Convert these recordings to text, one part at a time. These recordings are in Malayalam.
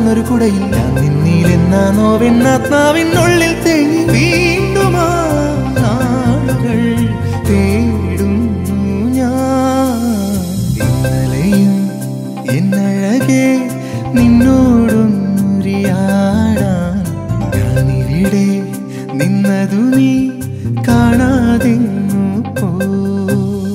തന്നൊരു കുടയിൽ ഞാൻ നിന്നിലെന്ന നോവെന്നാത്മാവിനുള്ളിൽ തേങ്ങി വീണ്ടും ആ നാളുകൾ തേടുന്നു ഞാൻ ഇന്നലെയും എന്നഴകെ നിന്നോടൊന്നുരിയാടാൻ ഞാനിവിടെ നിന്നതു നീ കാണാതെങ്ങു പോയി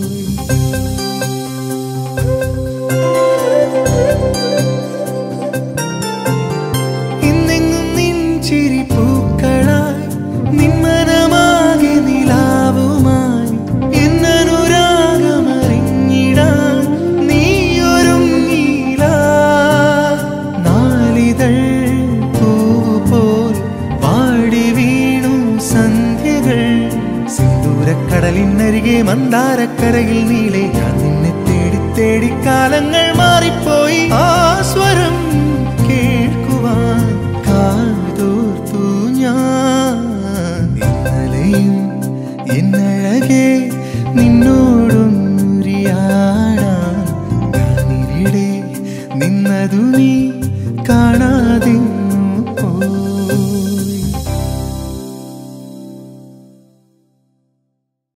ഇന്നെങ്ങും നിൻ ചിരി പൂക്കളായി നിന്മനമാകെ നിലാവുമായി എന്നനുരാഗമറിഞ്ഞിടാൻ നീയൊരുങ്ങിയില്ല നാളിതൾ പൂപോൽ പാടി വീണു സന്ധ്യകൾ സിന്ദൂരക്കടലിനരികെ മന്ദാരക്കരയിൽ നീളെ ഞാൻ നിന്നെ തേടി തേടി കാലങ്ങൾ